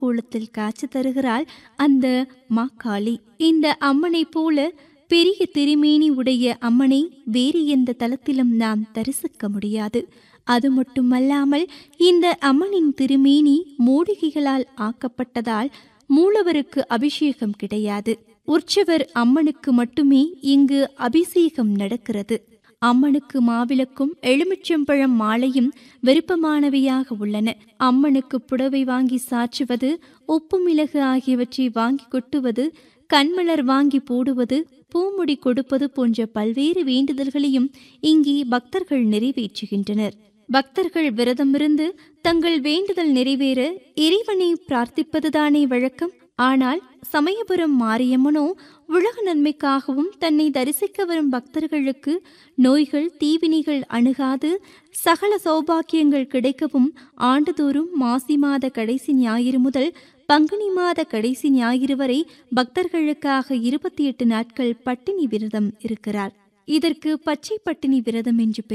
கோலத்தில் காட்சி தருகிறாள் அந்த மாக்காளி இந்த அம்மனைப் போல பெரிய திருமேனி உடைய அம்மனை வேறு எந்த தலத்திலும் நாம் தரிசிக்க முடியாது அது மட்டுமல்லாமல் இந்த அம்மனின் திருமேனி மூலிகைகளால் ஆக்கப்பட்டதால் மூலவருக்கு அபிஷேகம் கிடையாது உற்சவர் அம்மனுக்கு மட்டுமே இங்கு அபிஷேகம் நடக்கிறது அம்மனுக்கு மாவிளக்கும் எலுமிச்சம்பழம் மாலையும் விருப்பமானவையாக உள்ளன அம்மனுக்கு புடவை வாங்கி சாற்றுவது உப்பு மிளகு ஆகியவற்றை வாங்கி கொட்டுவது கண்மலர் வாங்கி போடுவது பூமுடி கொடுப்பது போன்ற பல்வேறு வேண்டுதல்களையும் இங்கே பக்தர்கள் நிறைவேற்றுகின்றனர் பக்தர்கள் விரதமிருந்து தங்கள் வேண்டுதல் நிறைவேற இறைவனை பிரார்த்திப்பதுதானே வழக்கம் ஆனால் சமயபுரம் மாரியம்மனோ உலக நன்மைக்காகவும் தன்னை தரிசிக்க வரும் பக்தர்களுக்கு நோய்கள் தீவினைகள் அணுகாது சகல சௌபாக்கியங்கள் கிடைக்கவும் ஆண்டுதோறும் மாசி மாத கடைசி ஞாயிறு முதல் பங்குனி மாத கடைசி ஞாயிறு வரை பக்தர்களுக்காக இருபத்தி எட்டு நாட்கள் பட்டினி விரதம் இருக்கிறார் இதற்கு பச்சை பட்டினி விரதம் என்று